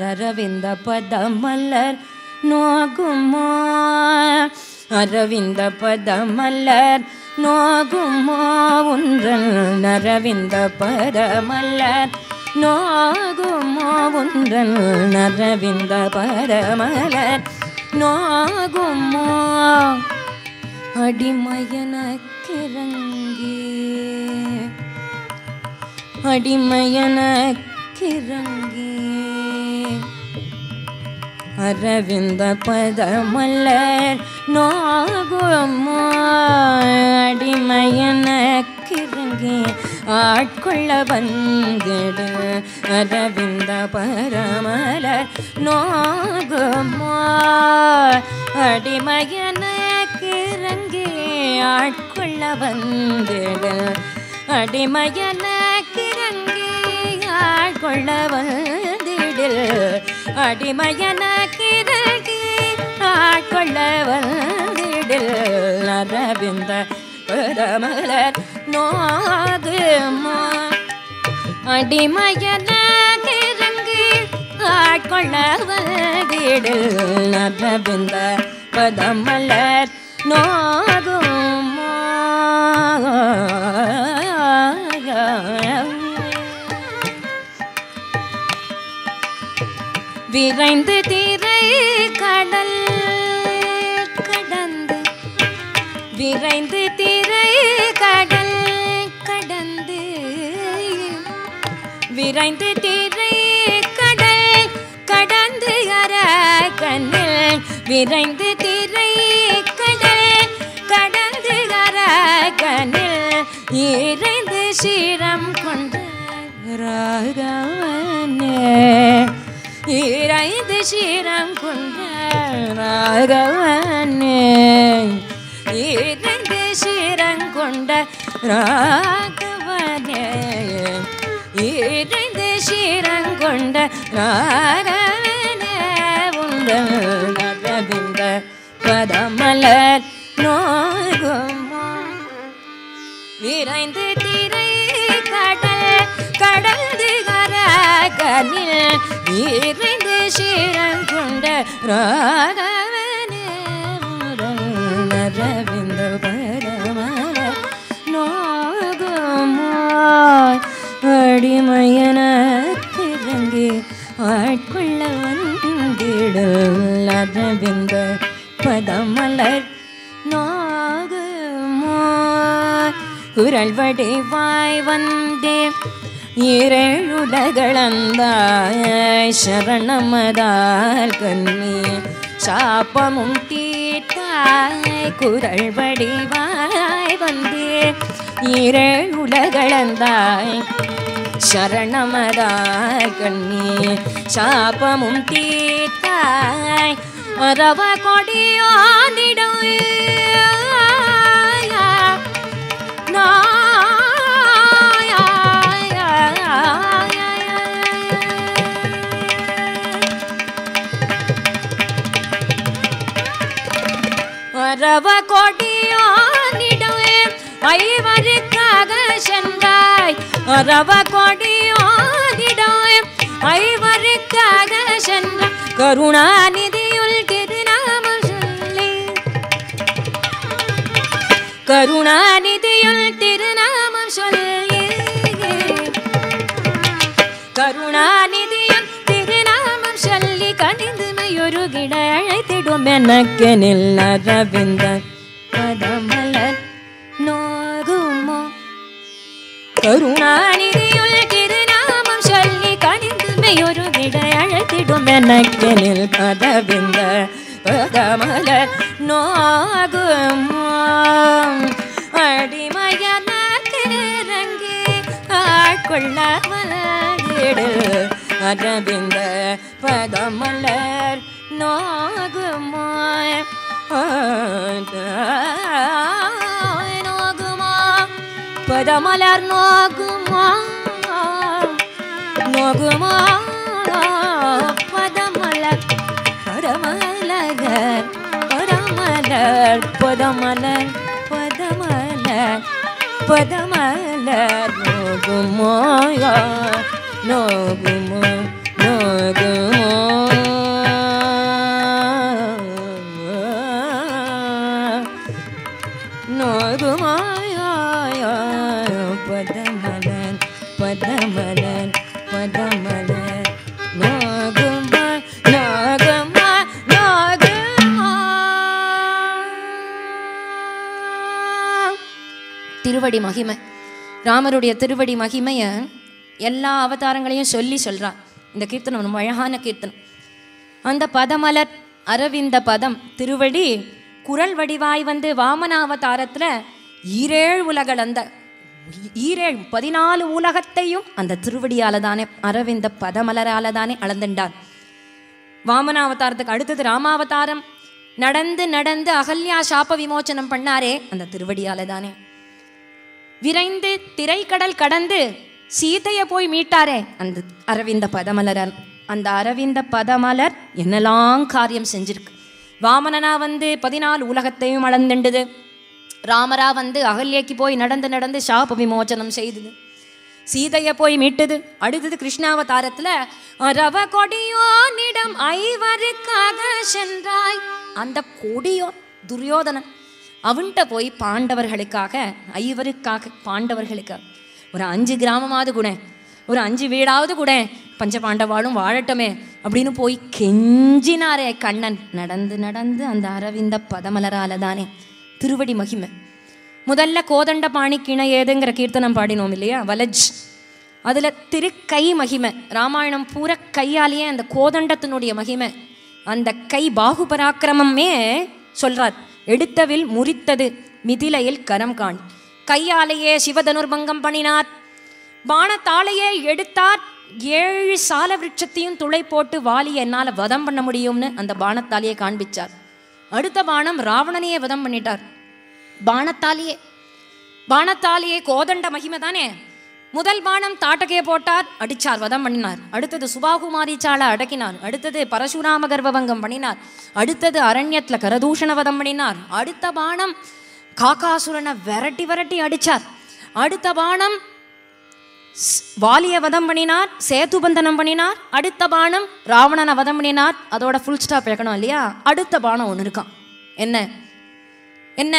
அரவிந்த பதமலர் நோகுமோ அரவிந்த பதமலர் நோகுமோ உன்றன் அரவிந்த பதமலர் நோகுமோ உன்றன் அரவிந்த பதமலர் நோகுமோ அடிமையனக்கிறங்கி அடிமையனக்கிறங்கி அரவிந்த பதமலர் நோகுமோ அடிமையனக்கிறங்கி ஆட்கொள்ள வந்திடு அரவிந்த பரமலர் நோகுமோ அடிமையனக்கிறங்கி ஆட்கொள்ள வந்திடு அடிமையனக்கிறங்கி ஆட்கொள்ள வந்திடில் அடிமையனக்கிறங்கி ஆட்கொள்ள வந்திடில் அரவிந்த பரமலர் நோகுமோ அடிமையனகிறங்கி ஆட்கொள்ள வந்திடில் அரவிந்த பதமலர் நோகுமோ விரைந்து திரை கடல் கடந்து விரைந்து திரை கடல் கடந்து விரைந்து திரை கடல் கடந்து அற கண்ணில் விரைந்து திரை கடல் கடந்து அற கண்ணில் இறைந்து சீரம் கொண்ட ராகவனே இறைந்து சீரம் கொண்ட ராகவனே இறைந்து சீரம் கொண்ட ராகவனே இறைந்து சீரம் கொண்ட ராகவனே உங்கள் அரவிந்த பதமலர் நோகுமோ விரைந்து திரை கடல் கடந்து கரகனில் விரைந்து சீரம் கொண்ட ராகவனே அரவிந்த பரமல நோகுமோ அடிமையன திறங்கி ஆட்கொள்ள வந்திடல் அரவிந்த பதமலர் நோகுமோ குரல் வடிவாய் வந்தே இரழுலகளந்தாய் சரணமதால் கண்ணி சாப்பமும் தீர்த்தாய் குரல் வடிவாய் வந்தே இரழுலகளந்தாய் சரணமதாய் கண்ணி சாப்பமும் தீர்த்தாய் அரவ கொடியானிடம் அரவ கொடியானிடமே ஐவருக்காக சென்றாய் அரவ கொடியானிடம் ஐவருக்காக சென்ற கருணாநிதியுள் திருநாமம் சொல்லி கருணாநிதியுள் திருநாமம் சொல்லி கருணாநிதியுள் திருநாமம் சொல்லி கணிந்துமையொரு கிட அழைத்திடும் எனக்கு நில் அரவிந்த பதமலர் நோகுமோ கருணாநிதியுள் திருநாமம் சொல்லி கணிந்துமையொரு கிட அழைத்திடும் எனக்கு நில் பதவிந்த பதமலர் நோகுமோ அடிமையன திறங்கி ஆட்கொள்ள வளரிடு அரவிந்த பதமலர் நோகுமோ நோகுமோ பதமலர் நோகுமோ நோகுமோ பதமலர் பதமலர் பதமலர் பதமலர் பதமலர் பதமலர் நோகுமோ நோகுமோ நோகுமோ திருவடி மகிமை ராமருடைய திருவடி மகிமையை எல்லா அவதாரங்களையும் சொல்லி சொல்றார் இந்த கீர்த்தனம் ரொம்ப அழகான கீர்த்தனம் அந்த பதமலர் அரவிந்த பதம் திருவடி குரல் வடிவாய் வந்து வாமன அவதாரத்தில் ஈரேழ் உலகள் அந்த ஈரேழ் பதினாலு உலகத்தையும் அந்த திருவடியால தானே அரவிந்த பதமலரால தானே அளந்துண்டார் வாமன அவதாரத்துக்கு அடுத்தது ராமாவதாரம் நடந்து நடந்து அகல்யா சாப விமோச்சனம் பண்ணாரே அந்த திருவடியால தானே விரைந்து திரைக்கடல் கடந்து சீதையை போய் மீட்டாரே அந்த அரவிந்த பதமலர் அந்த அரவிந்த பதமலர் என்னெல்லாம் காரியம் செஞ்சிருக்கு வாமனனா வந்து பதினாலு உலகத்தையும் அளந்துண்டுது ராமரா வந்து அகல்யக்கு போய் நடந்து நடந்து சாப விமோச்சனம் செய்தது சீதையை போய் மீட்டது அடுத்தது கிருஷ்ணாவதாரத்துல ரவ கொடியோனிடம் ஐவருக்காக சென்றாய் அந்த கொடியோன் துரியோதனன் அவன்கிட்ட போய் பாண்டவர்களுக்காக ஐவருக்காக பாண்டவர்களுக்காக ஒரு அஞ்சு கிராமமாவது கூட ஒரு அஞ்சு வீடாவது கூட பஞ்ச பாண்டவாளும் வாழட்டுமே அப்படின்னு போய் கெஞ்சினாரே கண்ணன் நடந்து நடந்து அந்த அரவிந்த பதமலரால தானே திருவடி மகிமை முதல்ல கோதண்ட பாணி கிணை ஏதுங்கிற கீர்த்தனம் பாடினோம் இல்லையா வலஜ் அதில் திருக்கை மகிமை ராமாயணம் பூரா கையாலேயே அந்த கோதண்டத்தினுடைய மகிமை அந்த கை பாகுபராக்கிரமமே சொல்றார் எடுத்தவில் முறித்தது மிதிலையில் கரம் காண் கையாலேயே சிவதனுர்பங்கம் பண்ணினார் பானத்தாலேயே எடுத்தார் ஏழு சால விருட்சத்தையும் துளை போட்டு வாலியை என்னால் வதம் பண்ண முடியும்னு அந்த பானத்தாலேயே காண்பிச்சார் அடுத்த பானம் ராவணனையே வதம் பண்ணிட்டார் பானத்தாலேயே பானத்தாலேயே கோதண்ட மகிமை தானே முதல் பானம் தாட்டகையை போட்டார் அடிச்சார் வதம் பண்ணினார் அடுத்தது சுபாகுமாரிச்சால அடக்கினார் அடுத்தது பரசுராம கர்ப்பபங்கம் பண்ணினார் அடுத்தது அரண்யத்துல கரதூஷண வதம் பண்ணினார் அடுத்த பானம் காக்காசுரனை விரட்டி விரட்டி அடிச்சார் அடுத்த பானம் ஸ்- வாலிய வதம் பண்ணினார் சேதுபந்தனம் பண்ணினார் அடுத்த பானம் ராவணனை வதம் பண்ணினார் அதோட ஃபுல் ஸ்டாப் வைக்கணும் இல்லையா அடுத்த பானம் ஒன்று இருக்கான் என்ன என்ன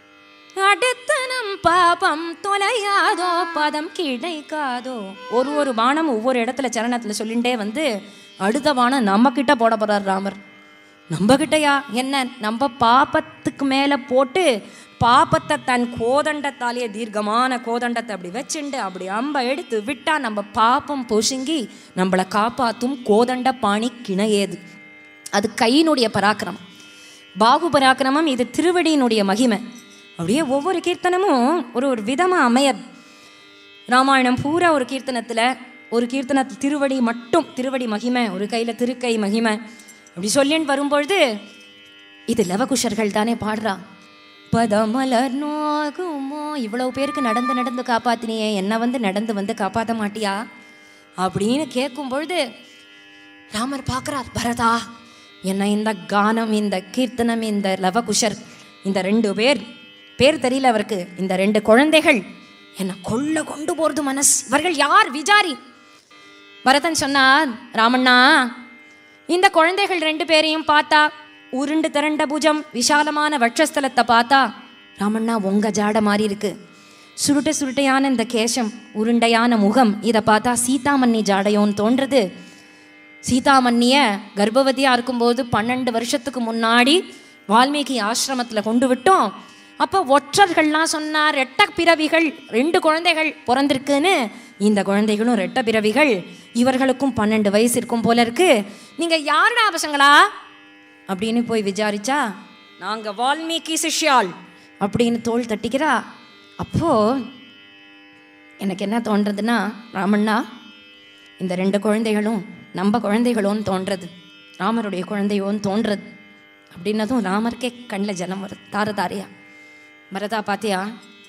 அடுத்த நம் பாபம் தொலையாதோ பதம் கிடைக்காதோ ஒரு ஒரு பானம் ஒவ்வொரு இடத்துல சரணத்துல சொல்லிண்டே வந்து அடுத்த பானம் நம்ம கிட்ட போட போறார் ராமர் நம்ம கிட்டயா என்ன நம்ம பாப்பத்துக்கு மேல போட்டு பாப்பத்தை தன் கோதண்டத்தாலேயே தீர்க்கமான கோதண்டத்தை அப்படி வச்சுண்டு அப்படி அம்ப எடுத்து விட்டா நம்ம பாப்பம் பொசுங்கி நம்மளை காப்பாத்தும் கோதண்ட பாணி கிணையேது அது கையினுடைய பராக்கிரமம் பாகு பராக்கிரமம் இது திருவடியினுடைய மகிமை அப்படியே ஒவ்வொரு கீர்த்தனமும் ஒரு ஒரு விதமாக அமையது ராமாயணம் பூரா ஒரு கீர்த்தனத்தில் ஒரு கீர்த்தனத்தில் திருவடி மட்டும் திருவடி மகிமை ஒரு கையில் திருக்கை மகிமை அப்படி சொல்லின்னு வரும்பொழுது இது லவகுஷர்கள் தானே பாடுறா பதமலர் நோகுமோ இவ்வளவு பேருக்கு நடந்து நடந்து காப்பாத்தினியே என்ன வந்து நடந்து வந்து காப்பாற்ற மாட்டியா அப்படின்னு கேட்கும் பொழுது ராமர் பார்க்குறார் பரதா என்ன இந்த கானம் இந்த கீர்த்தனம் இந்த லவகுஷர் இந்த ரெண்டு பேர் பேர் தெரியல அவருக்கு இந்த ரெண்டு குழந்தைகள் என்னை கொள்ள கொண்டு போறது மனசு இவர்கள் யார் விஜாரி பரதன் சொன்னார் ராமண்ணா இந்த குழந்தைகள் ரெண்டு பேரையும் பார்த்தா உருண்டு திரண்ட புஜம் விசாலமான வட்சஸ்தலத்தை பார்த்தா ராமண்ணா உங்க ஜாட மாதிரி இருக்கு சுருட்டை சுருட்டையான இந்த கேசம் உருண்டையான முகம் இதை பார்த்தா சீதாமன்னி ஜாடையோன்னு தோன்றது சீதாமன்னிய கர்ப்பவதியாக இருக்கும்போது பன்னெண்டு வருஷத்துக்கு முன்னாடி வால்மீகி ஆசிரமத்தில் கொண்டு விட்டோம் அப்போ ஒற்றர்கள்லாம் சொன்னார் ரெட்ட பிறவிகள் ரெண்டு குழந்தைகள் பிறந்திருக்குன்னு இந்த குழந்தைகளும் ரெட்ட பிறவிகள் இவர்களுக்கும் பன்னெண்டு வயசு இருக்கும் போல இருக்கு நீங்கள் யாருடா பசங்களா அப்படின்னு போய் விசாரிச்சா நாங்கள் வால்மீகி சிஷ்யாள் அப்படின்னு தோள் தட்டிக்கிறா அப்போ எனக்கு என்ன தோன்றதுன்னா ராமண்ணா இந்த ரெண்டு குழந்தைகளும் நம்ம குழந்தைகளோன்னு தோன்றது ராமருடைய குழந்தையோன்னு தோன்றது அப்படின்னதும் ராமருக்கே கண்ணில் ஜனம் வரும் தார தாரையா பரதா பாத்தியா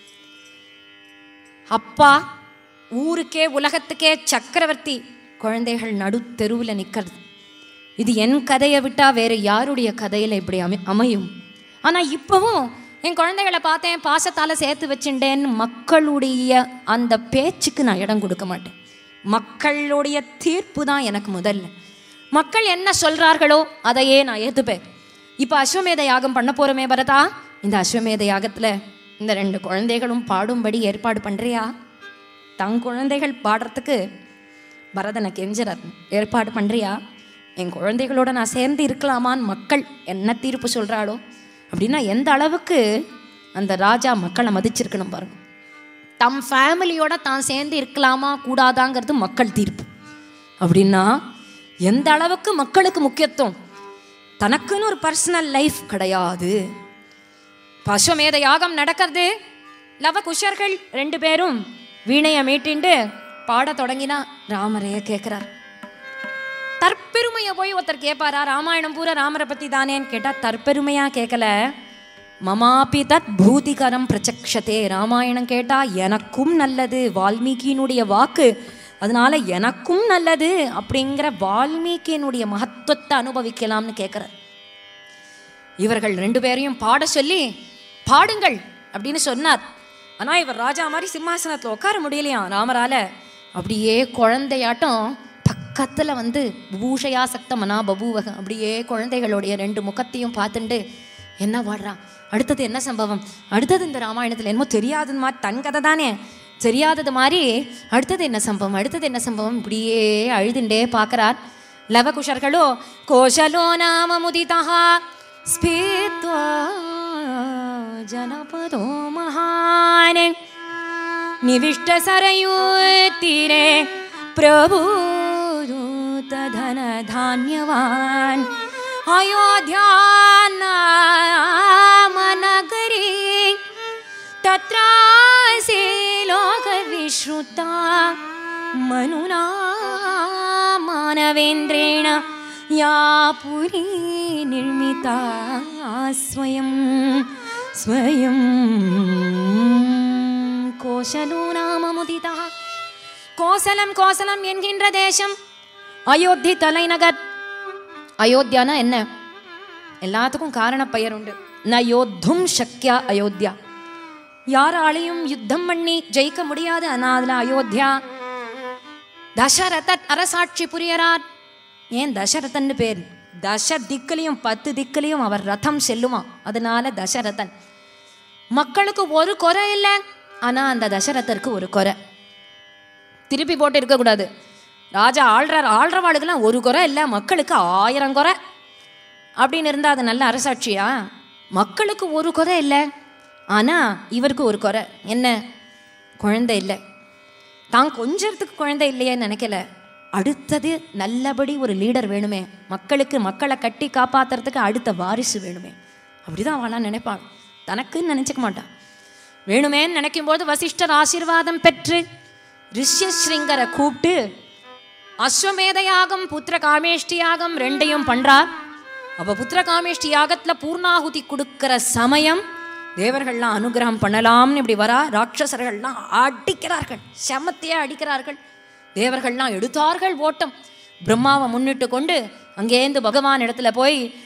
அப்பா ஊருக்கே உலகத்துக்கே சக்கரவர்த்தி குழந்தைகள் நடு தெருவில் நிற்கிறது இது என் கதையை விட்டா வேற யாருடைய கதையில் இப்படி அமை அமையும் ஆனால் இப்போவும் என் குழந்தைகளை பார்த்தேன் பாசத்தால் சேர்த்து வச்சுட்டேன்னு மக்களுடைய அந்த பேச்சுக்கு நான் இடம் கொடுக்க மாட்டேன் மக்களுடைய தீர்ப்பு தான் எனக்கு முதல்ல மக்கள் என்ன சொல்றார்களோ அதையே நான் ஏற்றுப்பேன் இப்போ அஸ்வமேத யாகம் பண்ண போகிறோமே பரதா இந்த அஸ்வமேத யாகத்தில் இந்த ரெண்டு குழந்தைகளும் பாடும்படி ஏற்பாடு பண்ணுறியா தன் குழந்தைகள் பாடுறதுக்கு பரதனை கெஞ்சுறார் ஏற்பாடு பண்ணுறியா என் குழந்தைகளோட நான் சேர்ந்து இருக்கலாமான்னு மக்கள் என்ன தீர்ப்பு சொல்கிறாளோ அப்படின்னா எந்த அளவுக்கு அந்த ராஜா மக்களை மதிச்சிருக்கணும் பாருங்க தம் ஃபேமிலியோட தான் சேர்ந்து இருக்கலாமா கூடாதாங்கிறது மக்கள் தீர்ப்பு அப்படின்னா எந்த அளவுக்கு மக்களுக்கு முக்கியத்துவம் தனக்குன்னு ஒரு பர்சனல் லைஃப் கிடையாது பசுமேத யாகம் நடக்கிறது லவ குஷர்கள் ரெண்டு பேரும் வீணையை மீட்டிண்டு பாட தொடங்கினா ராமரைய கேட்குறார் தற்பெருமையை போய் ஒருத்தர் கேட்பாரா ராமாயணம் பூரா ராமரை பற்றி தானேன்னு கேட்டால் தற்பெருமையாக கேட்கல மமாபி தத் பூதிகரம் பிரச்சக்ஷதே ராமாயணம் கேட்டால் எனக்கும் நல்லது வால்மீகியினுடைய வாக்கு அதனால எனக்கும் நல்லது அப்படிங்கிற வால்மீகியினுடைய மகத்துவத்தை அனுபவிக்கலாம்னு கேட்குறார் இவர்கள் ரெண்டு பேரையும் பாட சொல்லி பாடுங்கள் அப்படின்னு சொன்னார் ஆனால் இவர் ராஜா மாதிரி சிம்மாசனத்தில் உட்கார முடியலையாம் ராமரால அப்படியே குழந்தையாட்டம் பக்கத்தில் வந்து பூஷயா சக்த மனா பபூவக அப்படியே குழந்தைகளுடைய ரெண்டு முகத்தையும் பார்த்துண்டு என்ன பாடுறான் அடுத்தது என்ன சம்பவம் அடுத்தது இந்த ராமாயணத்தில் என்னமோ தெரியாதது மாதிரி தன் கதை தானே தெரியாதது மாதிரி அடுத்தது என்ன சம்பவம் அடுத்தது என்ன சம்பவம் இப்படியே அழுதுண்டே பார்க்கறார் லவகுஷர்களோ கோஷலோ நாம முதிதா स्फीत्वा जनपदो महान् निविष्टसरयूतीरे प्रभूतधनधान्यवान् अयोध्यानामनगरी तत्रासि लोकविश्रुता मनुना मानवेन्द्रेण या पुरी निर्मिता स्वयं स्वयं கோசலோ நாம முதிதா கோசலம் கோசலம் என்கின்ற தேசம் அயோத்தி தலைநகர் அயோத்தியானா என்ன எல்லாத்துக்கும் காரண பெயர் உண்டு ந யோத்தும் சக்யா அயோத்தியா யாராலையும் யுத்தம் பண்ணி ஜெயிக்க முடியாது ஆனா அதுல அயோத்தியா தசரதத் அரசாட்சி புரியறார் ஏன் தசரதன்னு பேர் தச திக்குலையும் பத்து திக்குலையும் அவர் ரதம் செல்லுமா அதனால தசரதன் மக்களுக்கு ஒரு குறை இல்லை ஆனா அந்த தசரதருக்கு ஒரு குறை திருப்பி போட்டு இருக்கக்கூடாது ராஜா ஆள்றார் ஆள்றவாளுக்கெல்லாம் ஒரு குறை இல்லை மக்களுக்கு ஆயிரம் குறை அப்படின்னு இருந்தால் அது நல்ல அரசாட்சியா மக்களுக்கு ஒரு குறை இல்லை ஆனால் இவருக்கு ஒரு குறை என்ன குழந்தை இல்லை தான் கொஞ்சத்துக்கு குழந்தை இல்லையேன்னு நினைக்கல அடுத்தது நல்லபடி ஒரு லீடர் வேணுமே மக்களுக்கு மக்களை கட்டி காப்பாத்துறதுக்கு அடுத்த வாரிசு வேணுமே அப்படிதான் அவளாம் நினைப்பாள் தனக்குன்னு நினைச்சுக்க மாட்டான் வேணுமேன்னு நினைக்கும்போது வசிஷ்டர் ஆசீர்வாதம் பெற்று ரிஷ்யஸ்ரிங்கரை கூப்பிட்டு அஸ்வமேத யாகம் புத்திர காமேஷ்டி யாகம் ரெண்டையும் பண்றார் அவ புத்திர காமேஷ்டி யாகத்துல பூர்ணாகுதி கொடுக்கிற சமயம் தேவர்கள்லாம் அனுகிரகம் பண்ணலாம்னு இப்படி வரா ராட்சசர்கள்லாம் அடிக்கிறார்கள் செமத்தையே அடிக்கிறார்கள் தேவர்கள்லாம் எடுத்தார்கள் ஓட்டம் பிரம்மாவை முன்னிட்டு கொண்டு அங்கேருந்து பகவான் இடத்துல போய்